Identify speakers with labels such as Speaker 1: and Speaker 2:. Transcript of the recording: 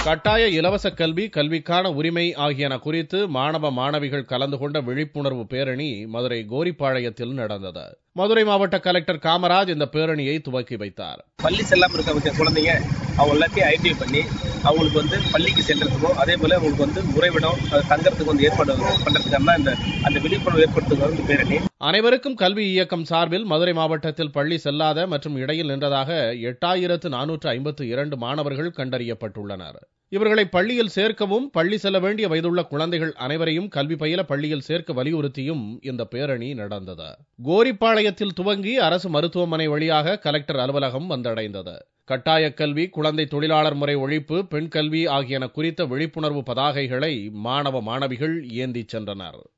Speaker 1: கட்டாய இலவச கல்வி கல்விக்கான உரிமை ஆகியன குறித்து மாணவ மாணவிகள் கலந்து கொண்ட விழிப்புணர்வு பேரணி மதுரை கோரிப்பாளையத்தில் நடந்தது மதுரை மாவட்ட கலெக்டர் காமராஜ் இந்த பேரணியை துவக்கி வைத்தார்
Speaker 2: பள்ளி செல்லாமல் இருக்க குழந்தைங்க அவங்க எல்லாத்தையும் ஐடென்டிஃபை பண்ணி அவங்களுக்கு வந்து பள்ளிக்கு சென்றதுக்கும் அதே போல அவங்களுக்கு வந்து உறைவிடம் அது தங்கறதுக்கு வந்து ஏற்பாடு பண்றதுக்கான இந்த அந்த விழிப்புணர்வு ஏற்படுத்துகிற இந்த பேரணி
Speaker 1: அனைவருக்கும் கல்வி இயக்கம் சார்பில் மதுரை மாவட்டத்தில் பள்ளி செல்லாத மற்றும் இடையில் நின்றதாக எட்டாயிரத்து நானூற்று ஐம்பத்து இரண்டு மாணவர்கள் கண்டறியப்பட்டுள்ளனர் இவர்களை பள்ளியில் சேர்க்கவும் பள்ளி செல்ல வேண்டிய வயதுள்ள குழந்தைகள் அனைவரையும் கல்வி பயில பள்ளியில் சேர்க்க வலியுறுத்தியும் இந்த பேரணி நடந்தது கோரிப்பாளையத்தில் துவங்கி அரசு மருத்துவமனை வழியாக கலெக்டர் அலுவலகம் வந்தடைந்தது கட்டாய கல்வி குழந்தை தொழிலாளர் முறை ஒழிப்பு பெண் கல்வி ஆகியன குறித்த விழிப்புணர்வு பதாகைகளை மாணவ மாணவிகள் ஏந்திச் சென்றனர்